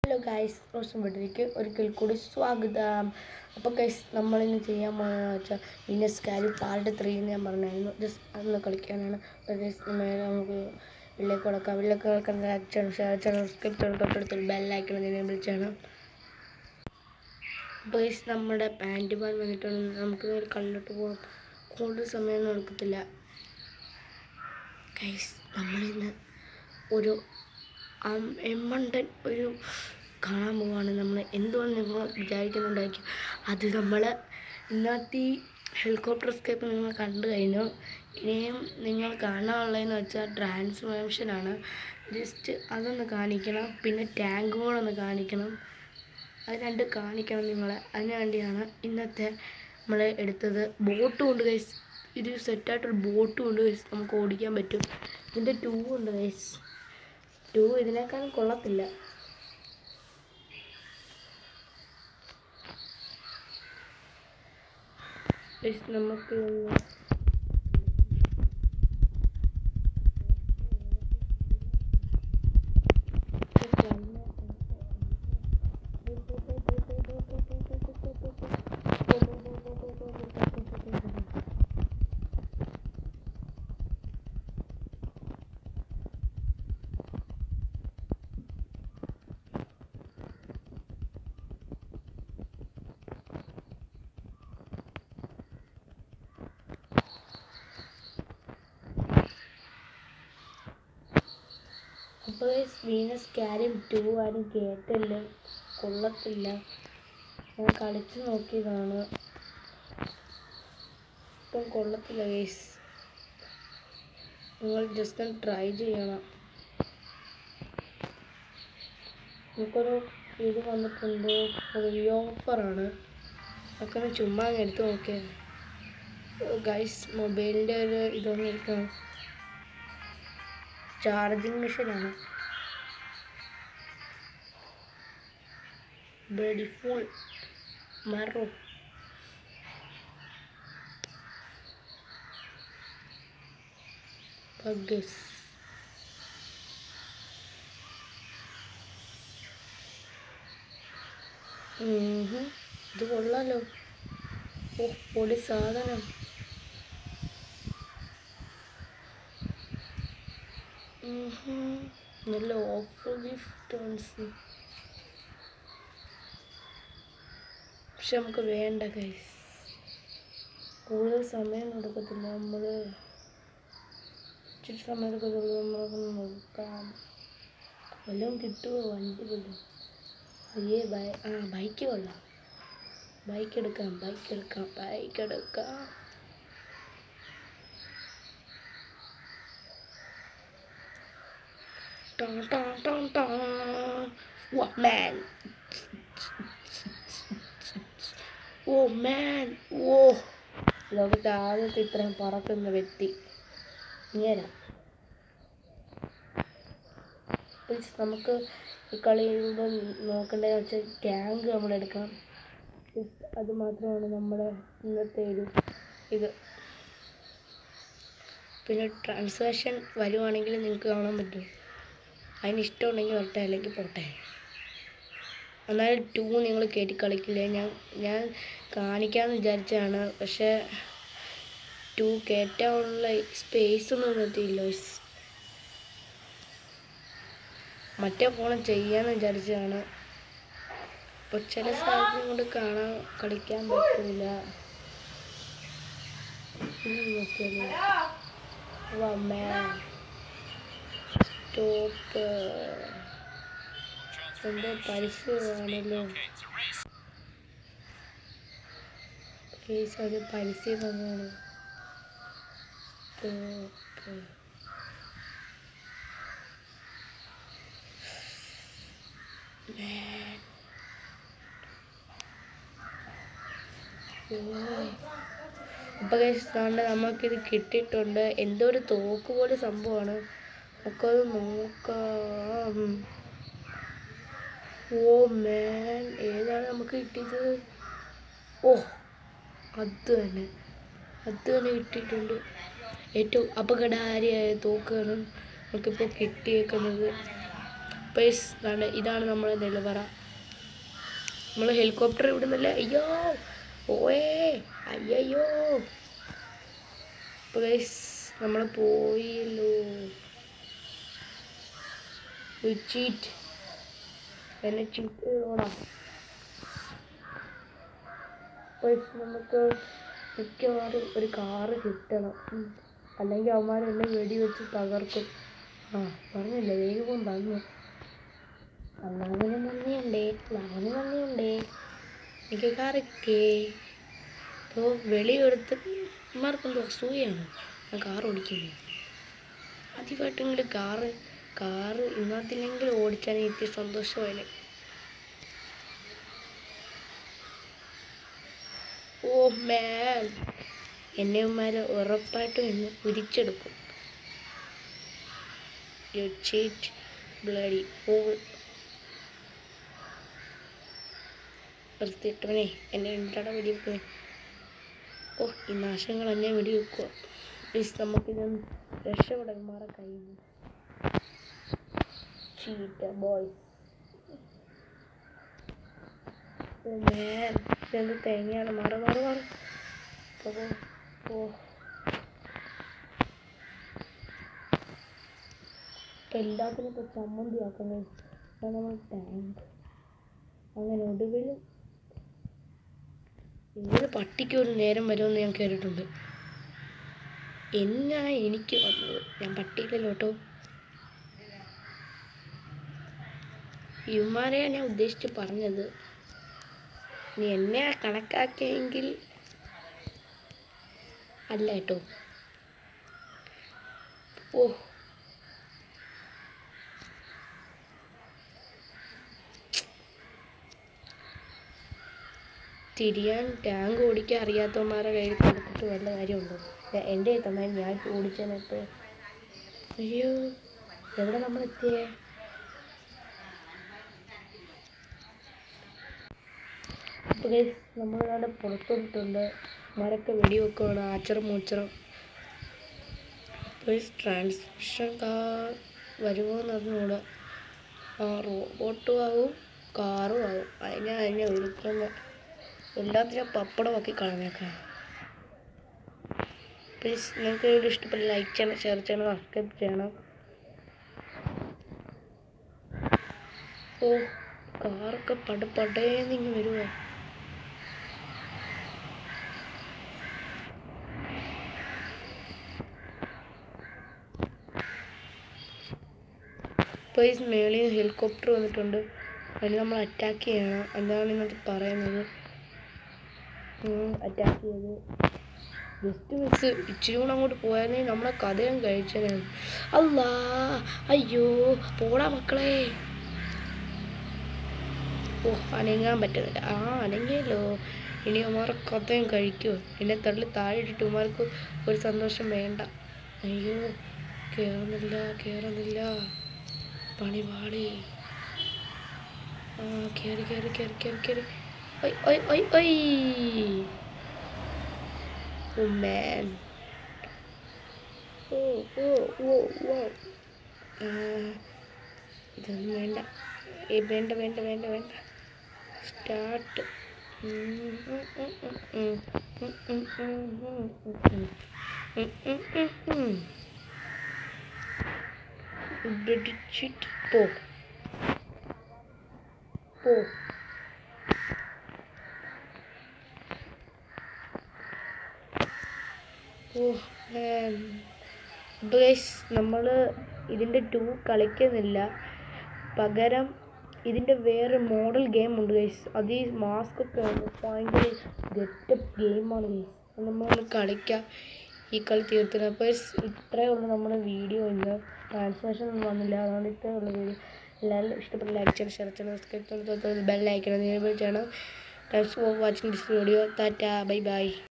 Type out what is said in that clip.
Hello guys Roshan വീട്ടിലേക്ക് ഒരിക്കൽ കൂടി സ്വാഗതം അപ്പോൾ ഗൈസ് നമ്മളിന്ന് ചെയ്യാൻ പോകുന്നതെന്ന് വെച്ചാൽ വിനസ് കാരി പാർട്ട് ത്രീ എന്ന് ഞാൻ പറഞ്ഞായിരുന്നു ജസ്റ്റ് അതൊന്ന് കളിക്കാനാണ് അപ്പോൾ ഗൈസ് നേരെ നമുക്ക് വില്ലേക്ക് കൊടുക്കാം വില്ലേക്ക് കൊടുക്കാൻ ലൈക്ക് ചെയ്യണം ഷെയർ ചെയ്യണം സബ്സ്ക്രൈബ് ചെയ്യണം തൊട്ടടുത്ത് ബെല്ലൈക്കണം ഇതിനെ വിളിച്ചാണ് അപ്പോൾ ഗൈസ് നമ്മുടെ പാൻറ്റ് പാൻ വന്നിട്ടുണ്ട് നമുക്ക് നേരെ കള്ളിലോട്ട് പോകാം കൂടുതൽ സമയമൊന്നും എടുക്കത്തില്ല ഗൈസ് നമ്മളിന്ന് ഒരു അം- എമ്മണ്ടൻ ഒരു കാണാൻ പോവാണ് നമ്മൾ എന്തുകൊണ്ട് നിങ്ങൾ വിചാരിക്കുന്നുണ്ടായിരിക്കും അത് നമ്മൾ ഇന്നത്തെ ഈ ഹെലികോപ്റ്റർ സ്കേപ്പ് നിങ്ങൾ കണ്ടു കഴിഞ്ഞു ഇനിയും നിങ്ങൾ കാണാനുള്ളതെന്ന് വെച്ചാൽ ട്രാൻസ്ഫോർമേഷനാണ് ജസ്റ്റ് അതൊന്ന് കാണിക്കണം പിന്നെ ടാങ്ക് കൂടെ കാണിക്കണം അത് രണ്ട് കാണിക്കണം നിങ്ങളെ അതിന് വേണ്ടിയാണ് ഇന്നത്തെ നമ്മൾ എടുത്തത് ബോട്ടും ഉണ്ട് ഗൈസ് ഇത് സെറ്റായിട്ടൊരു ബോട്ടും ഉണ്ട് ഗൈസ് നമുക്ക് ഓടിക്കാൻ പറ്റും ഇതിൻ്റെ ടൂ ഉണ്ട് ഗൈസ് ടൂ ഇതിനേക്കാളും കൊള്ളത്തില്ല ഗൈസ് നമുക്ക് ഒന്ന് അപ്പോൾ വീനസ് കാര്യം ടു ആരും കേട്ടില്ല കൊള്ളത്തില്ല ഞാൻ കളിച്ച് നോക്കിയതാണ് ഇപ്പം കൊള്ളത്തില്ല ഗൈസ് നിങ്ങൾ ജസ്റ്റ് ഒന്ന് ട്രൈ ചെയ്യണം നമുക്കൊരു ഇത് വന്നിട്ടുണ്ട് ഫ്രീ ഓഫറാണ് അതൊക്കെ ഒന്ന് ചുമ്മാ അങ്ങ് എടുത്ത് നോക്കിയാൽ ഗൈസ് മൊബൈലിൻ്റെ ഒരു ഇതൊന്നും എടുക്കണം ചാർജിങ് മെഷീനാണ് ബ്ലഡി ഫുൾ മറോ ബഗ്ഗസ് ഇത് കൊള്ളാലോ ഓ പൊടി സാധനം ഉഹും. നല്ല ഓഫർ ഗിഫ്റ്റ് പക്ഷെ നമുക്ക് വേണ്ട കൈസ് കൂടുതൽ സമയം കൊടുക്കത്തില്ല നമ്മൾ ഇച്ചിരി സമയം എടുക്കത്തുള്ളൂ നമ്മളൊന്ന് നോക്കാം വല്ലതും കിട്ടുമോ വണ്ടി വല്ലതും അയ്യേ ബൈ ആ ബൈക്ക് കൊള്ളാം ബൈക്ക് എടുക്കാം ബൈക്ക് എടുക്കാം ബൈക്ക് എടുക്കാം Dun, dun, dun, dun. What man? ഓ മാൻ ഓ ലോകത്തെ ആദ്യത്തെ ഇത്രയും പറക്കുന്ന വ്യക്തി ഇങ്ങനെ പ്ലീസ് നമുക്ക് ഈ കളി കഴിയുമ്പോൾ നോക്കേണ്ടതെന്ന് വെച്ചാൽ ടാങ്ക് നമ്മൾ എടുക്കണം Just അത് മാത്രമാണ് നമ്മുടെ ഇന്നത്തെ ഒരു ഇത് പിന്നെ ട്രാൻസാക്ഷൻ വരുവാണെങ്കിൽ നിങ്ങൾക്ക് കാണാൻ പറ്റും അതിന് ഇഷ്ടമുണ്ടെങ്കിൽ വരട്ടെ അല്ലെങ്കിൽ പോട്ടെ എന്നാലും ടൂ നിങ്ങൾ കയറ്റി കളിക്കില്ലേ ഞാൻ ഞാൻ കാണിക്കാമെന്ന് വിചാരിച്ചതാണ് പക്ഷേ ടൂ കയറ്റാനുള്ള സ്പേസ് ഒന്നും നിർത്തിയില്ല മറ്റേ ഫോൺ ചെയ്യാമെന്ന് വിചാരിച്ചതാണ് അപ്പോൾ ചില സാഹചര്യം കൊണ്ട് കാണാൻ കളിക്കാൻ പറ്റില്ല നോക്കിയാലോ വാ man സ്റ്റോപ്പ് എന്തോ പരസ്യമാണല്ലോ പ്ലീസ് അത് പരസ്യം തന്നെയാണ് സ്റ്റോപ്പ് അപ്പോൾ കഴിച്ചാണ്ട് നമുക്കിത് കിട്ടിയിട്ടുണ്ട് എന്തോ ഒരു തോക്ക് പോലെ സംഭവമാണ് നമുക്കത് നോക്കാം ഓ മാൻ ഏതാണ് നമുക്ക് കിട്ടിയത് ഓ അത് തന്നെ അത് തന്നെ കിട്ടിയിട്ടുണ്ട് ഏറ്റവും അപകടകാരിയായ തോക്കാണ് നമുക്കിപ്പോൾ കിട്ടിയേക്കുന്നത് പേസ് ഇതാണ് ഇതാണ് നമ്മുടെ നെല്ലുപറ നമ്മൾ ഹെലികോപ്റ്റർ വിടുന്നില്ല അയ്യോ ഓയേ അയ്യോ പേസ് നമ്മൾ പോയല്ലോ ചീറ്റ് എന്നെ ചീറ്റ് ചെയ്തോടാ പേസ് നമുക്ക് മിക്കവാറും ഒരു കാറ് കിട്ടണം ഉം. അല്ലെങ്കിൽ അവന്മാർ എന്നെ വെടിവെച്ച് തകർക്കും ആ പറഞ്ഞില്ലേ വേഗം തന്നു അള്ളാഹുവിന് നന്ദിയുണ്ടേ അള്ളാഹുവിന് നന്ദിയുണ്ടേ എനിക്ക് കാറ് കിട്ടിയേ അപ്പോൾ വെളിയെടുത്ത് ഇമാർക്കെന്തോ അസൂയാണ് ഞാൻ കാർ ഓടിക്കുന്നത് ആദ്യമായിട്ടെങ്കിലും കാറ് കാറ് ഇന്നത്തിലെങ്കിലും ഓടിച്ചാൽ എനിക്ക് സന്തോഷമായില്ലേ ഓ മേൽ എന്നെ ഉമ്മാർ ഉറപ്പായിട്ടും എന്നെ ഉരിച്ചെടുക്കും You cheat, bloody fool. വൃത്തിയിട്ടവനെ എന്നെ എന്താണ് വെടിവെക്കുന്നത് ഓ ഈ നാശങ്ങൾ എന്നെ വെടിവെക്കുക പ്ലീസ് നമുക്കിതൊന്ന് രക്ഷപ്പെടാൻ മാറ കഴിയുന്നു ചീറ്റ ബോയ്സ് ഇതെന്ത് തേങ്ങയാണ് മാറ മാറ മാറ ഓ ഓ ഇപ്പം എല്ലാത്തിനും ഇപ്പോൾ ചമ്മന്തി ആക്കുന്നത് ഇതാണ് നമ്മൾ ടാങ്ക് അങ്ങനെ ഒടുവിൽ ഏത് പട്ടിക്ക് ഒരു നേരം വരുമെന്ന് ഞാൻ കേട്ടിട്ടുണ്ട് എന്നാ എനിക്ക് വന്നത് ഞാൻ പട്ടിയില്ലല്ലോ കേട്ടോ ഇവന്മാരെയാണ് ഞാൻ ഉദ്ദേശിച്ച് പറഞ്ഞത് നീ എന്നെ കണക്കാക്കിയെങ്കിൽ അല്ല കേട്ടോ ഓ തിരിയാൻ ടാങ്ക് ഓടിക്കാൻ അറിയാത്തവന്മാരെ കയ്യിൽ കൊടുത്തിട്ട് വല്ല കാര്യമുണ്ടോ ദേ എൻ്റെ തമ്മിൽ ഞാൻ ഓടിച്ചതിനപ്പോൾ അയ്യോ എവിടെ നമ്മൾ എത്തിയേ അപ്പോൾ നമ്മളിവിടെ പുറത്തോട്ടിട്ടുണ്ട് മരൊക്കെ വെടിവെക്കുകയാണ് ആച്ചറും മൂച്ചറും അപ്പോൾ ട്രാൻസ്മിഷൻ കാർ വരുമോ എന്ന് അറിഞ്ഞുകൂടാ ആ റോബോട്ടും ആവും കാറും ആവും അതിനെ അതിനെ വിളിക്കുന്നത് എല്ലാത്തിനും പപ്പടമാക്കി കളഞ്ഞേക്കാം പ്ലീസ് നിങ്ങൾക്ക് വീഡിയോ ഇഷ്ടപ്പെട്ട ലൈക്ക് ചെയ്യണം ഷെയർ ചെയ്യണം സബ്സ്ക്രൈബ് ചെയ്യണം ഓ കാറൊക്കെ പട പടേന്നിങ്ങ് വരുമോ ഇപ്പോൾ ഈ മേളിൽ നിന്ന് ഹെലികോപ്റ്റർ വന്നിട്ടുണ്ട് അതിന് നമ്മൾ അറ്റാക്ക് ചെയ്യണം എന്താണ് ഇന്നത്തെ പറയുന്നത് അറ്റാക്ക് ചെയ്ത് ജസ്റ്റ് മിസ് ഇച്ചിരി കൂടെ അങ്ങോട്ട് പോയായിരുന്നെങ്കിൽ നമ്മളെ കഥയും കഴിച്ചതാണ് അല്ലാ അയ്യോ പോടാ മക്കളെ ഓ അനങ്ങാൻ പറ്റുന്നില്ല ആ അനങ്ങിയല്ലോ ഇനി അവന്മാരെ കഥയും കഴിക്കുമോ എന്നെ തള്ളി താഴെ ഇട്ടിട്ട് ഉമാർക്ക് ഒരു സന്തോഷം വേണ്ട അയ്യോ കയറുന്നില്ല കയറുന്നില്ല പണി പാടി ആ കയറി കയറി കയറി കയറി കയറി ഒയ് ഒയ് ഒയ് ഒയ് ഓ മാൻ ഓ ഓ ഓ ഓ ആ, ഇതൊന്നും വേണ്ട ഏ വേണ്ട വേണ്ട വേണ്ട വേണ്ട സ്റ്റാർട്ട് പിടിച്ചിട്ട് പോ പോ ഓ ഗൈസ് നമ്മൾ ഇതിൻ്റെ ടു കളിക്കുന്നില്ല പകരം ഇതിൻ്റെ വേറെ മോഡൽ ഗെയിം ഉണ്ട് ഗൈസ് അത് ഈ മാസ്ക് ഒക്കെ ഉണ്ട് ഭയങ്കര ഗെറ്റപ്പ് ഗെയിമാണ് ഗൈസ് അത് നമ്മൾ കളിക്കാം ഈ കളി തീർത്തില്ല അപ്പോൾ ഇത്രയേ ഉള്ളൂ നമ്മുടെ വീഡിയോ ഇന്ന് ട്രാൻസ്ലേഷൻ ഒന്നും വന്നില്ല അതുകൊണ്ട് ഇത്രയേ ഉള്ളൂ വീഡിയോ എല്ലാവരും ഇഷ്ടപ്പെട്ട ലൈക്ക് ചെയ്യണം ഷെയർ ചെയ്യണം സബ്സ്ക്രൈബ് ചെയ്യണം ബെൽ ലൈക്കണം ചെയ്യണം thanks for watching this video tata bye by